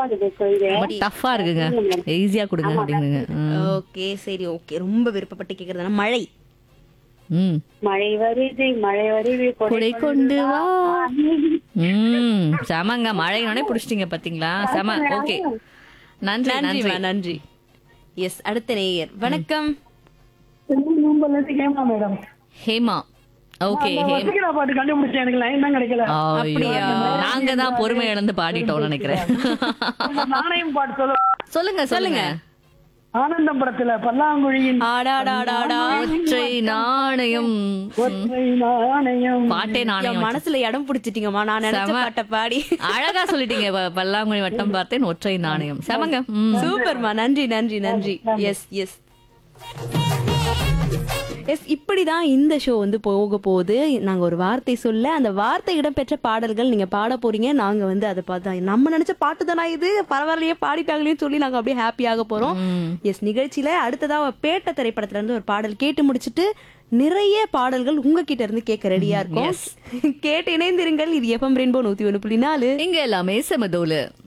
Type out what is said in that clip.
இருக்குது கொள்கை ரொம்ப டஃப்பா இருக்குங்க ஈஸியா கொடுங்க அப்படிங்குங்க ம். ஓகே சரி ஓகே ரொம்ப விருப்பப்பட்டு கேக்குறதுனா மழை ம் மழை வருது மழை வருது கொடை கொண்டு வா ம் செமங்க மழையினோடனே புடிச்சிட்டீங்க பாத்தீங்களா செம ஓகே நன்றி நன்றி நன்றி நன்றி எஸ் அடுத்த நேயர் வணக்கம் கேமா மேடம் ஹேமா ஓகே ஹேமா வசீகரா பாட்டு கண்டுபிடிச்சேன் எனக்கு லைன் தான் கிடைக்கல ஐயோ, நாங்க தான் பொறுமை இழந்து பாடிட்டோம் நினைக்கிறேன் உங்க நாணயம் பாட்டு சொல்ல சொல்லுங்க சொல்லுங்க ஆனந்தம் படத்துல பல்லாங்குழியின் ஆடாடாடாடா ஒற்றை நாணயம் ஒற்றை நாணயம் பாட்டே நாணயம் என் மனசுல இடம் பிடிச்சிட்டீங்கம்மா நான் நினைச்ச செம. பாட்டை பாடி அழகா சொல்லிட்டீங்க ப- பல்லாங்குழி வட்டம் பார்த்தேன் ஒற்றை நாணயம் செமங்க ம். சூப்பர்மா நன்றி நன்றி நன்றி எஸ் எஸ் எஸ் இப்படிதான் இந்த ஷோ வந்து போக போகுது நாங்க ஒரு வார்த்தை சொல்ல அந்த வார்த்தை இடம்பெற்ற பாடல்கள் நீங்க பாட போறீங்க நாங்க வந்து அதை பார்த்தா நம்ம நினைச்ச பாட்டு தானா இது பரவாயில்லையே பாடிட்டாங்களேன்னு சொல்லி நாங்க அப்படியே ஹாப்பியாக போறோம் எஸ் நிகழ்ச்சியில அடுத்ததா பேட்ட திரைப்படத்துல இருந்து ஒரு பாடல் கேட்டு முடிச்சிட்டு நிறைய பாடல்கள் உங்ககிட்ட இருந்து கேட்க ரெடியா இருக்கும் கேட்டு இணைந்திருங்கள் இது எஃப்எம் ரெயின்போ நூத்தி ஒண்ணு புள்ளி நாலு இங்க எல்லாமே செமதோலு